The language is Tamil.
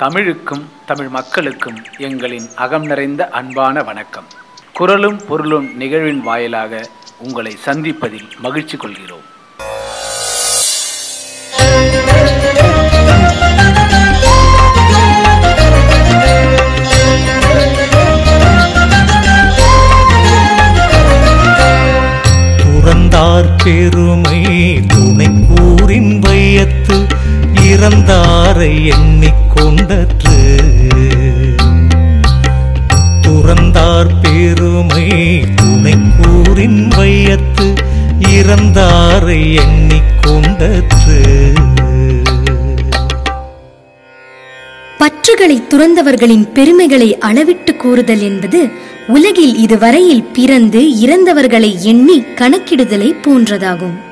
தமிழுக்கும் தமிழ் மக்களுக்கும் எங்களின் அகம் நிறைந்த அன்பான வணக்கம் குரலும் பொருளும் நிகழ்வின் வாயிலாக உங்களை சந்திப்பதில் மகிழ்ச்சி கொள்கிறோம் துறந்தார் பெருமை துணை கூறின் வையத்து இறந்தாரை எண்ணிக்கொண்டற்று துறந்தார் பெருமை துணை கூறின் வையத்து இறந்தாரை எண்ணிக்கொண்டற்று பற்றுகளை துறந்தவர்களின் பெருமைகளை அளவிட்டு கூறுதல் என்பது உலகில் இதுவரையில் பிறந்து இறந்தவர்களை எண்ணி கணக்கிடுதலை போன்றதாகும்